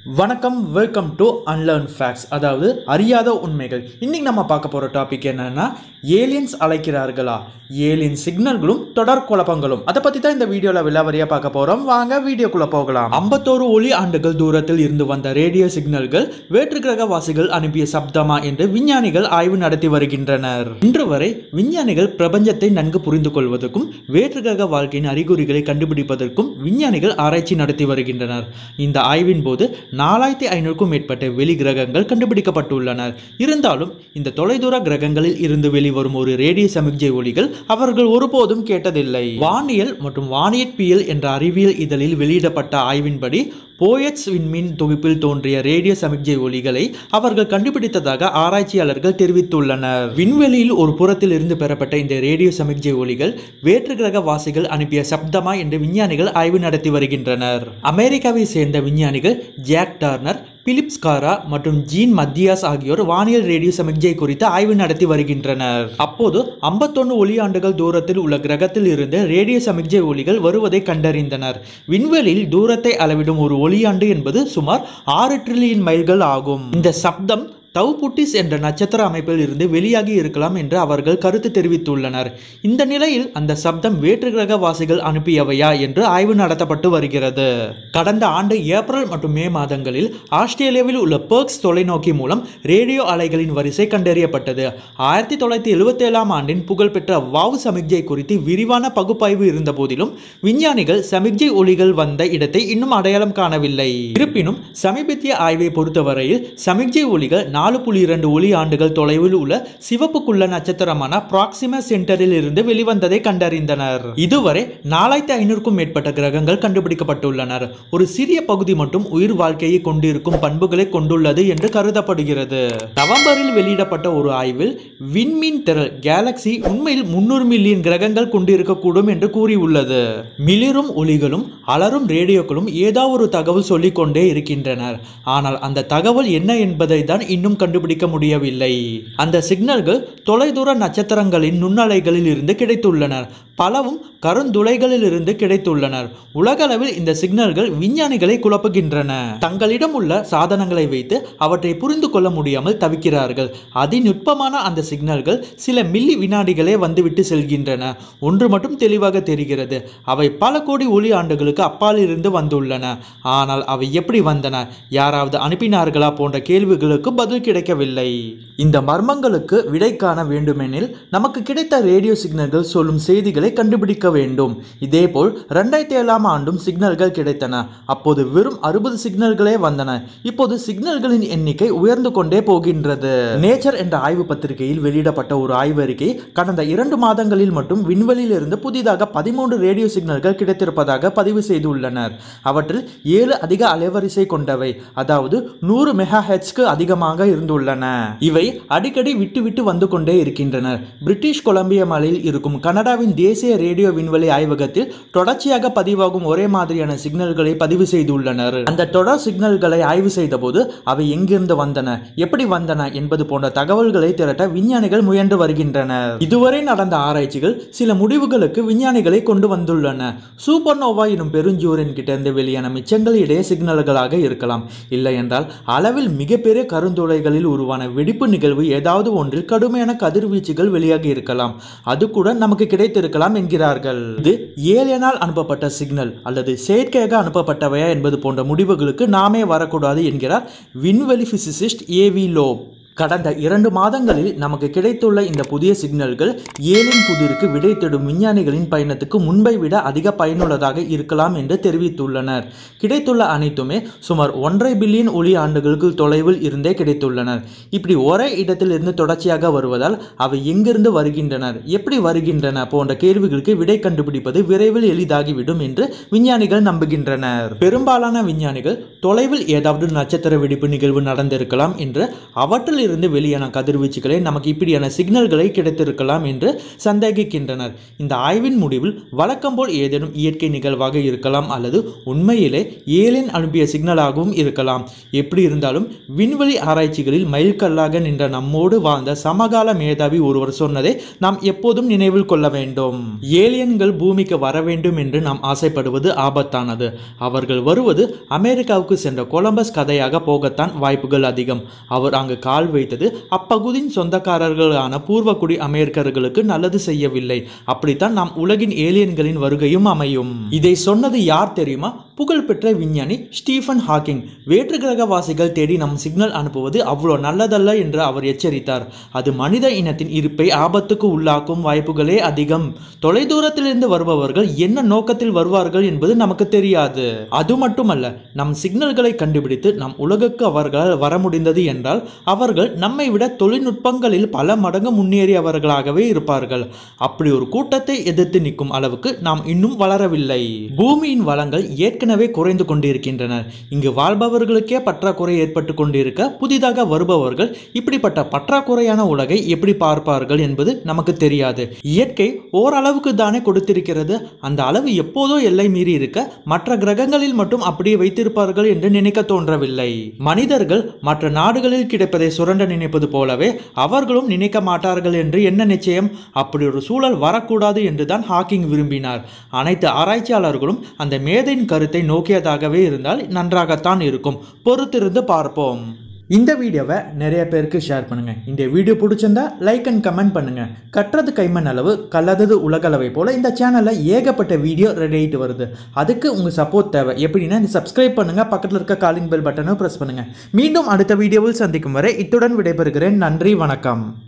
வணக்கம் welcome to unlearn facts அதாவது அறியாத உண்மைகள் இன்னைக்கு நம்ம பார்க்க போகிற டாபிக் என்னன்னா ஏலியன்ஸ் அழைக்கிறார்களா ஏலியன் சிக்னல்களும் தொடர் குழப்பங்களும் அதை பற்றி தான் இந்த வீடியோவில் விலாவரியாக பார்க்க போகிறோம் வாங்க வீடியோக்குள்ளே போகலாம் ஐம்பத்தோரு ஒளி ஆண்டுகள் தூரத்தில் இருந்து வந்த ரேடியோ சிக்னல்கள் வேற்று கிரக வாசிகள் அனுப்பிய சப்தமா என்று விஞ்ஞானிகள் ஆய்வு நடத்தி வருகின்றனர் இன்று வரை விஞ்ஞானிகள் பிரபஞ்சத்தை நன்கு புரிந்து கொள்வதற்கும் வேற்று கிரக வாழ்க்கையின் அறிகுறிகளை கண்டுபிடிப்பதற்கும் விஞ்ஞானிகள் ஆராய்ச்சி நடத்தி வருகின்றனர் இந்த ஆய்வின் போது நாலாயிரத்தி ஐநூறுக்கும் மேற்பட்ட வெளி கிரகங்கள் கண்டுபிடிக்கப்பட்டுள்ளனர் இருந்தாலும் இந்த தொலைதூர கிரகங்களில் இருந்து வெளிவரும் ஒரு ரேடியோ சமிக்ஞை ஒளிகள் அவர்கள் ஒருபோதும் கேட்டதில்லை வானியல் மற்றும் வானியற்பியல் என்ற அறிவியல் இதழில் வெளியிடப்பட்ட ஆய்வின்படி போயட்ஸ் விண்மீன் தொகுப்பில் தோன்றிய ரேடியோ சமிக்ஞை ஒளிகளை அவர்கள் கண்டுபிடித்ததாக ஆராய்ச்சியாளர்கள் தெரிவித்துள்ளனர் விண்வெளியில் ஒரு புறத்தில் இருந்து பெறப்பட்ட இந்த ரேடியோ சமிக்ஞை ஒளிகள் வேற்று கிரக வாசிகள் அனுப்பிய சப்தமா என்று விஞ்ஞானிகள் ஆய்வு நடத்தி வருகின்றனர் அமெரிக்காவை சேர்ந்த விஞ்ஞானிகள் ஜாக் டார்னர் பிலிப்ஸ் காரா மற்றும் ஜீன் மத்தியாஸ் ஆகியோர் வானியல் ரேடியோ சமிக்ஞை குறித்து ஆய்வு நடத்தி வருகின்றனர் அப்போது ஐம்பத்தொன்னு ஒளியாண்டுகள் தூரத்தில் உள்ள கிரகத்தில் இருந்து ரேடியோ சமிக்ஞை ஒளிகள் வருவதை கண்டறிந்தனர் விண்வெளியில் தூரத்தை அளவிடும் ஒரு ஒளியாண்டு என்பது சுமார் ஆறு ட்ரில்லியன் மைல்கள் ஆகும் இந்த சப்தம் தவுபுட்டிஸ் என்ற நட்சத்திர அமைப்பில் இருந்து வெளியாகி இருக்கலாம் என்று அவர்கள் கருத்து தெரிவித்துள்ளனர் இந்த நிலையில் அந்த சப்தம் வேற்று கிரக வாசிகள் அனுப்பியவையா என்று ஆய்வு நடத்தப்பட்டு வருகிறது கடந்த ஆண்டு ஏப்ரல் மற்றும் மே மாதங்களில் ஆஸ்திரேலியாவில் உள்ள பெர்க்ஸ் தொலைநோக்கி மூலம் ரேடியோ அலைகளின் வரிசை கண்டறியப்பட்டது ஆயிரத்தி தொள்ளாயிரத்தி எழுபத்தேழாம் ஆண்டின் புகழ்பெற்ற வாவ் சமிக்ஞை குறித்து விரிவான பகுப்பாய்வு இருந்த போதிலும் விஞ்ஞானிகள் சமிக்ஞை ஒளிகள் வந்த இடத்தை இன்னும் அடையாளம் காணவில்லை இருப்பினும் சமீபத்திய ஆய்வை பொறுத்தவரையில் சமிக்ஞை ஒளிகள் நாலு புள்ளி இரண்டு ஒளி ஆண்டுகள் தொலைவில் உள்ள சிவப்புக்குள்ள நட்சத்திரமான ப்ராக்சிமா சென்டரில் இருந்து வெளிவந்ததை கண்டறிந்தனர் இதுவரை நாலாயிரத்தி ஐநூறுக்கும் மேற்பட்ட கிரகங்கள் கண்டுபிடிக்கப்பட்டுள்ளனர் ஒரு சிறிய பகுதி மட்டும் உயிர் வாழ்க்கையை கொண்டிருக்கும் பண்புகளை கொண்டுள்ளது என்று கருதப்படுகிறது நவம்பரில் வெளியிடப்பட்ட ஒரு ஆய்வில் விண்மீன் திரள் கேலக்சி உண்மையில் முன்னூறு மில்லியன் கிரகங்கள் கொண்டிருக்கக்கூடும் என்று கூறியுள்ளது மிளிரும் ஒளிகளும் அலரும் ரேடியோக்களும் ஏதோ ஒரு தகவல் சொல்லிக்கொண்டே இருக்கின்றனர் ஆனால் அந்த தகவல் என்ன என்பதை தான் இன்னும் கண்டுபிடிக்க முடியவில்லை அந்த சிக்னல்கள் தொலைதூர நட்சத்திரங்களின் நுண்ணலைகளில் இருந்து கிடைத்துள்ளன பலவும் கருந்துளைகளில் இருந்து கிடைத்துள்ளனர் உலகளவில் இந்த சிக்னல்கள் விஞ்ஞானிகளை குழப்புகின்றன தங்களிடம் உள்ள சாதனங்களை வைத்து அவற்றை புரிந்து கொள்ள முடியாமல் தவிக்கிறார்கள் அதிநுட்பமான அந்த சிக்னல்கள் சில மில்லி வினாடிகளே வந்துவிட்டு செல்கின்றன ஒன்று மட்டும் தெளிவாக தெரிகிறது அவை பல கோடி ஒளி ஆண்டுகளுக்கு அப்பால் இருந்து வந்துள்ளன ஆனால் அவை எப்படி வந்தன யாராவது அனுப்பினார்களா போன்ற கேள்விகளுக்கு பதில் கிடைக்கவில்லை இந்த மர்மங்களுக்கு விடை காண வேண்டுமெனில் நமக்கு கிடைத்த ரேடியோ சிக்னல்கள் சொல்லும் செய்திகளை கண்டுபிடிக்க வேண்டும் இதேபோல் ரெண்டாயிரத்தி ஏழாம் ஆண்டும் சிக்னல்கள் கிடைத்தன அப்போது வெறும் அறுபது சிக்னல்களே வந்தன இப்போது சிக்னல்களின் எண்ணிக்கை உயர்ந்து கொண்டே போகின்றது நேச்சர் என்ற ஆய்வு பத்திரிகையில் வெளியிடப்பட்ட ஒரு ஆய்வறிக்கை கடந்த இரண்டு மாதங்களில் மட்டும் விண்வெளியில் இருந்து புதிதாக பதிமூன்று ரேடியோ சிக்னல்கள் கிடைத்திருப்பதாக பதிவு செய்துள்ளனர் அவற்றில் ஏழு அதிக அலைவரிசை கொண்டவை அதாவது நூறு மெகா ஹெச்க்கு அதிகமாக இருந்துள்ளன இவை அடிக்கடி விட்டு விட்டு வந்து கொண்டே இருக்கின்றனர் பிரிட்டிஷ் கொலம்பியா மலையில் இருக்கும் கனடாவின் தேசிய ரேடியோ விண்வெளி ஆய்வகத்தில் தொடர்ச்சியாக பதிவாகும் ஒரே மாதிரியான சிக்னல்களை பதிவு செய்துள்ளனர் அந்த தொடர் சிக்னல்களை ஆய்வு செய்தபோது அவை எங்கிருந்து வந்தன எப்படி வந்தன என்பது போன்ற தகவல்களை திரட்ட விஞ்ஞானிகள் முயன்று வருகின்றனர் இதுவரை நடந்த ஆராய்ச்சிகள் சில முடிவுகளுக்கு விஞ்ஞானிகளை கொண்டு வந்துள்ளன சூப்பர் நோவா எனும் பெருஞ்சூரின் கிட்டேருந்து வெளியான மிச்சங்கள் இடையே சிக்னல்களாக இருக்கலாம் இல்லை என்றால் அளவில் மிகப்பெரிய கருந்துளைகளில் உருவான வெடிப்பு நிகழ்வு ஏதாவது ஒன்றில் கடுமையான கதிர்வீச்சுகள் வெளியாகி இருக்கலாம் அது கூட நமக்கு கிடைத்திருக்கலாம் என்கிறார்கள் இது ஏலியனால் அனுப்பப்பட்ட சிக்னல் அல்லது செயற்கையாக அனுப்பப்பட்டவையா என்பது போன்ற முடிவுகளுக்கு நாமே வரக்கூடாது என்கிறார் விண்வெளி பிசிசிஸ்ட் ஏவி லோப் கடந்த இரண்டு மாதங்களில் நமக்கு கிடைத்துள்ள இந்த புதிய சிக்னல்கள் ஏலியன் புதிருக்கு விடை தேடும் விஞ்ஞானிகளின் பயணத்துக்கு முன்பை விட அதிக பயனுள்ளதாக இருக்கலாம் என்று தெரிவித்துள்ளனர் கிடைத்துள்ள அனைத்துமே சுமார் ஒன்றரை பில்லியன் ஒளி ஆண்டுகளுக்கு தொலைவில் இருந்தே கிடைத்துள்ளனர் இப்படி ஒரே இடத்தில் இருந்து தொடர்ச்சியாக வருவதால் அவை எங்கிருந்து வருகின்றனர் எப்படி வருகின்றன போன்ற கேள்விகளுக்கு விடை கண்டுபிடிப்பது விரைவில் எளிதாகிவிடும் என்று விஞ்ஞானிகள் நம்புகின்றனர் பெரும்பாலான விஞ்ஞானிகள் தொலைவில் ஏதாவது நட்சத்திர வெடிப்பு நிகழ்வு நடந்திருக்கலாம் என்று அவற்றில் இருந்து வெளியான கதிர்வீச்சுகளே நமக்கு இப்படியான சிக்னல்களை கிடைத்திருக்கலாம் என்று சந்தேகிக்கின்றனர் இந்த ஆய்வின் முடிவில் வழக்கம் போல் ஏதேனும் இயற்கை நிகழ்வாக இருக்கலாம் அல்லது உண்மையிலே ஏலியன் அனுப்பிய சிக்னலாகவும் இருக்கலாம் எப்படி இருந்தாலும் விண்வெளி ஆராய்ச்சிகளில் மைல்கல்லாக நின்ற நம்மோடு வாழ்ந்த சமகால மேதாவி ஒருவர் சொன்னதை நாம் எப்போதும் நினைவில் கொள்ள வேண்டும் ஏலியன்கள் பூமிக்கு வர வேண்டும் என்று நாம் ஆசைப்படுவது ஆபத்தானது அவர்கள் வருவது அமெரிக்காவுக்கு சென்ற கொலம்பஸ் கதையாக போகத்தான் வாய்ப்புகள் அதிகம் அவர் அங்கு கால் வைத்தது அப்பகுதியின் சொந்தக்காரர்களான பூர்வக்குடி அமெரிக்கர்களுக்கு நல்லது செய்யவில்லை அப்படித்தான் நாம் உலகின் ஏலியன்களின் வருகையும் அமையும் இதை சொன்னது யார் தெரியுமா புகழ்பெற்ற விஞ்ஞானி ஸ்டீஃபன் ஹாக்கிங் வேற்று கிரகவாசிகள் தேடி நம் சிக்னல் அனுப்புவது அவ்வளோ நல்லதல்ல என்று அவர் எச்சரித்தார் அது மனித இனத்தின் இருப்பை ஆபத்துக்கு உள்ளாக்கும் வாய்ப்புகளே அதிகம் தொலைதூரத்திலிருந்து வருபவர்கள் என்ன நோக்கத்தில் வருவார்கள் என்பது நமக்கு தெரியாது அது மட்டுமல்ல நம் சிக்னல்களை கண்டுபிடித்து நம் உலகுக்கு அவர்களால் வர முடிந்தது என்றால் அவர்கள் நம்மை விட தொழில்நுட்பங்களில் பல மடங்கு முன்னேறியவர்களாகவே இருப்பார்கள் அப்படி ஒரு கூட்டத்தை எதிர்த்து நிற்கும் அளவுக்கு நாம் இன்னும் வளரவில்லை பூமியின் வளங்கள் ஏற்கனவே குறைந்து கொண்டிருக்கின்றன இங்கு வாழ்பவர்களுக்கே பற்றாக்குறை ஏற்பட்டு கொண்டிருக்க புதிதாக வருபவர்கள் இப்படிப்பட்ட பற்றாக்குறையான உலகை எப்படி பார்ப்பார்கள் என்பது நமக்கு தெரியாது இயற்கை ஓரளவுக்கு தானே கொடுத்திருக்கிறது அந்த அளவு எப்போதோ எல்லை மீறி இருக்க மற்ற கிரகங்களில் மட்டும் அப்படியே வைத்திருப்பார்கள் என்று நினைக்க தோன்றவில்லை மனிதர்கள் மற்ற நாடுகளில் கிடைப்பதை சுரண்ட நினைப்பது போலவே அவர்களும் நினைக்க மாட்டார்கள் என்று என்ன நிச்சயம் அப்படி ஒரு சூழல் வரக்கூடாது என்றுதான் ஹாக்கிங் விரும்பினார் அனைத்து ஆராய்ச்சியாளர்களும் அந்த மேதையின் கருத்தை நோக்கியதாகவே இருந்தால் நன்றாகத்தான் இருக்கும் பொறுத்திருந்து பார்ப்போம் இந்த வீடியோவை நிறைய பேருக்கு ஷேர் பண்ணுங்க இந்த வீடியோ பிடிச்சிருந்தா லைக் அண்ட் கமெண்ட் பண்ணுங்க கற்றது கைமண் அளவு கல்லதது உலகளவை போல இந்த சேனலில் ஏகப்பட்ட வீடியோ ரெடி ஆகிட்டு வருது அதுக்கு உங்கள் சப்போர்ட் தேவை எப்படின்னா சப்ஸ்கிரைப் பண்ணுங்க பக்கத்தில் இருக்க காலிங் பெல் பட்டனை ப்ரெஸ் பண்ணுங்க மீண்டும் அடுத்த வீடியோவில் சந்திக்கும் வரை இத்துடன் விடைபெறுகிறேன் நன்றி வணக்கம்